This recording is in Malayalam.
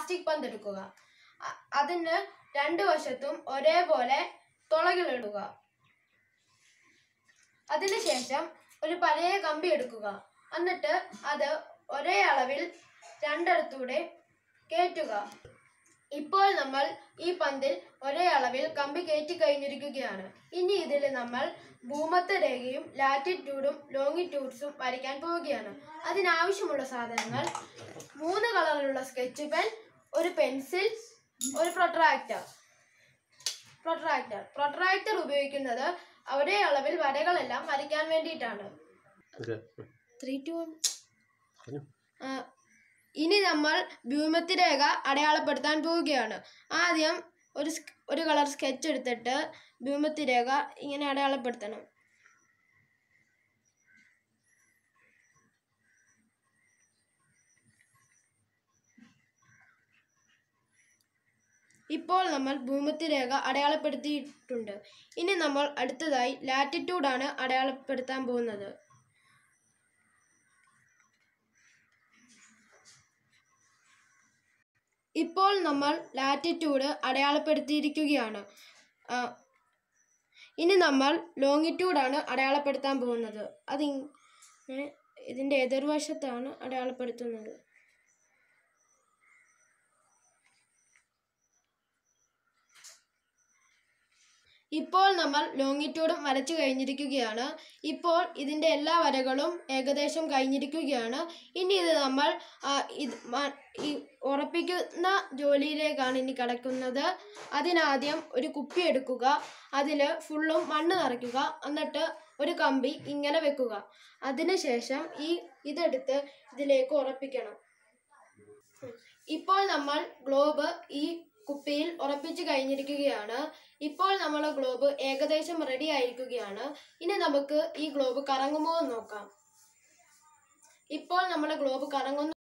പ്ലാസ്റ്റിക് പന്ത് എടുക്കുക അ- അതിന് രണ്ട് വശത്തും ഒരേപോലെ തുളകളിടുക അതിനുശേഷം ഒരു പഴയ കമ്പി എടുക്കുക എന്നിട്ട് അത് ഒരേ അളവിൽ രണ്ടിടത്തൂടെ കയറ്റുക ഇപ്പോൾ നമ്മൾ ഈ പന്തിൽ ഒരേ അളവിൽ കമ്പി കയറ്റി കഴിഞ്ഞിരിക്കുകയാണ് ഇനി ഇതിൽ നമ്മൾ ഭൂമത്ത രേഖയും ലാറ്റിറ്റ്യൂഡും ലോങ്ങിറ്റ്യൂഡ്സും വരയ്ക്കാൻ പോവുകയാണ് അതിനാവശ്യമുള്ള സാധനങ്ങൾ മൂന്ന് കളറിലുള്ള സ്കെച്ച് പെൻ ഒരു പെൻസിൽ ഒരു പ്രൊട്രാക്ടർ പ്രൊട്രാക്ടർ പ്രൊട്രാക്ടർ ഉപയോഗിക്കുന്നത് ഒരേ അളവിൽ വരകളെല്ലാം വരയ്ക്കാൻ വേണ്ടിയിട്ടാണ് ഓക്കെ ത്രീ ടു പറഞ്ഞു ഇനി നമ്മൾ ഭൂമത്തിരേഖ അടയാളപ്പെടുത്താൻ പോവുകയാണ് ആദ്യം ഒരു സ്- ഒരു കളർ സ്കെച്ച് എടുത്തിട്ട് ഭൂമത്തിരേഖ ഇങ്ങനെ അടയാളപ്പെടുത്തണം ഇപ്പോൾ നമ്മൾ ഭൂമത്തിരേഖ അടയാളപ്പെടുത്തിയിട്ടുണ്ട് ഇനി നമ്മൾ അടുത്തതായി ലാറ്റിറ്റ്യൂഡാണ് അടയാളപ്പെടുത്താൻ പോകുന്നത് ഇപ്പോൾ നമ്മൾ ലാറ്റിറ്റ്യൂഡ് അടയാളപ്പെടുത്തിയിരിക്കുകയാണ് ആ, ഇനി നമ്മൾ ലോങ്ങിറ്റ്യൂഡാണ് അടയാളപ്പെടുത്താൻ പോകുന്നത് അത് ഇങ്ങനെ ഇതിൻ്റെ എതിർവശത്താണ് അടയാളപ്പെടുത്തുന്നത് ഇപ്പോൾ നമ്മൾ ലോങ്ങിറ്റ്യൂഡും വരച്ചു കഴിഞ്ഞിരിക്കുകയാണ് ഇപ്പോൾ ഇതിൻ്റെ എല്ലാ വരകളും ഏകദേശം കഴിഞ്ഞിരിക്കുകയാണ് ഇനി ഇത് നമ്മൾ ആ, ഇത് മ- ഈ ഉറപ്പിക്കുന്ന ജോലിയിലേക്കാണ് ഇനി കിടക്കുന്നത് അതിനാദ്യം ഒരു കുപ്പി എടുക്കുക അതിൽ ഫുള്ളും മണ്ണ് നിറയ്ക്കുക എന്നിട്ട് ഒരു കമ്പി ഇങ്ങനെ വെക്കുക അതിനുശേഷം ഈ ഇതെടുത്ത് ഇതിലേക്ക് ഉറപ്പിക്കണം ഇപ്പോൾ നമ്മൾ ഗ്ലോബ് ഈ കുപ്പിയിൽ ഉറപ്പിച്ചു കഴിഞ്ഞിരിക്കുകയാണ് ഇപ്പോൾ നമ്മളെ ഗ്ലോബ് ഏകദേശം റെഡി ആയിരിക്കുകയാണ് ഇനി നമുക്ക് ഈ ഗ്ലോബ് കറങ്ങുമോ എന്ന് നോക്കാം ഇപ്പോൾ നമ്മുടെ ഗ്ലോബ് കറങ്ങുന്നു